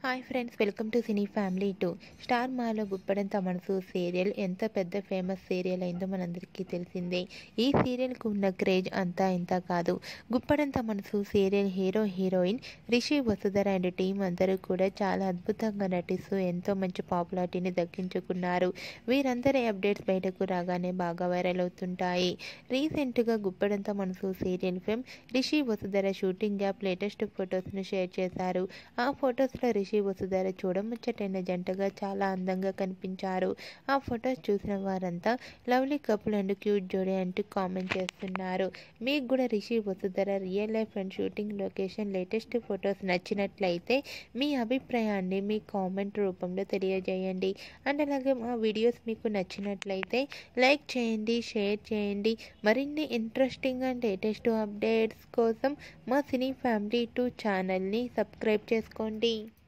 hi friends welcome to cine family two star మాలో గుప్పడంత మనసు సీరియల్ ఎంత పెద్ద ఫేమస్ సీరియల్ అయిందో మనందరికీ తెలిసిందే ఈ సీరియల్కు ఉన్న క్రేజ్ అంతా ఇంత కాదు గుప్పడంత మనసు serial hero heroine Rishi Vasudhara and team అందరూ కూడా చాలా అద్భుతంగా నటిస్తూ ఎంతో మంచి పాపులారిటీని దక్కించుకున్నారు వీరందరి అప్డేట్స్ బయటకు రాగానే బాగా వైరల్ అవుతుంటాయి రీసెంట్గా గుప్పడంత మనసు serial fame Rishi Vasudhara shooting gap latest ఫొటోస్ను షేర్ చేశారు ఆ ఫొటోస్లో రిషి వసుధర చూడముచ్చటైన జంటగా చాలా అందంగా కనిపించారు ఆ ఫొటోస్ చూసిన వారంతా లవ్లీ కపుల్ అండ్ క్యూట్ జోడీ అంటూ కామెంట్ చేస్తున్నారు మీకు కూడా Rishi Vasudhara real life and shooting location latest photos నచ్చినట్లయితే మీ అభిప్రాయాన్ని మీ కామెంట్ రూపంలో తెలియజేయండి అండ్ అలాగే మా వీడియోస్ మీకు నచ్చినట్లయితే లైక్ చేయండి షేర్ చేయండి మరిన్ని ఇంట్రెస్టింగ్ అండ్ లేటెస్ట్ అప్డేట్స్ కోసం మా సినీ ఫ్యామిలీ టూ ఛానల్ని సబ్స్క్రైబ్ చేసుకోండి